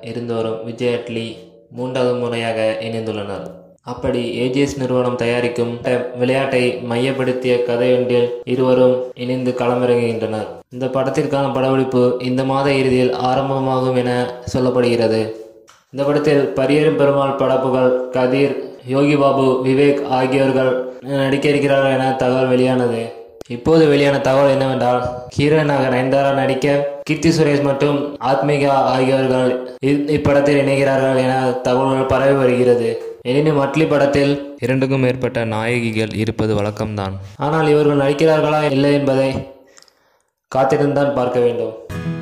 இருந்து வரும் விஜய் அட்லி மூன்றாவது முறையாக இணைந்துள்ளனர் அப்படி ஏஜிஎஸ் நிறுவனம் தயாரிக்கும் ட- விளையாட்டை மையப்படுத்திய கதையொன்றில் இருவரும் இணைந்து களமிறங்குகின்றனர் இந்த படத்திற்கான படப்பிடிப்பு இந்த மாத இறுதியில் ஆரம்பமாகும் என சொல்லப்படுகிறது இந்த படத்தில் பரியரும் பெருமாள் படப்புகள் கதிர் யோகி பாபு விவேக் ஆகியோர்கள் நடிக்க இருக்கிறார்கள் என தகவல் வெளியானது இப்போது வெளியான தகவல் என்னவென்றால் ஹீரோயினாக நயன்தாரா நடிக்க கீர்த்தி சுரேஷ் மற்றும் ஆத்மிகா ஆகியோர்கள் இ- இப்படத்தில் இணைகிறார்கள் என தகவல்கள் பரவி வருகிறது எனினும் அட்லி படத்தில் இரண்டுக்கும் மேற்பட்ட நாயகிகள் இருப்பது வழக்கம்தான் ஆனால் இவர்கள் நடிக்கிறார்களா இல்லை என்பதை காத்திருந்தான் பார்க்க வேண்டும்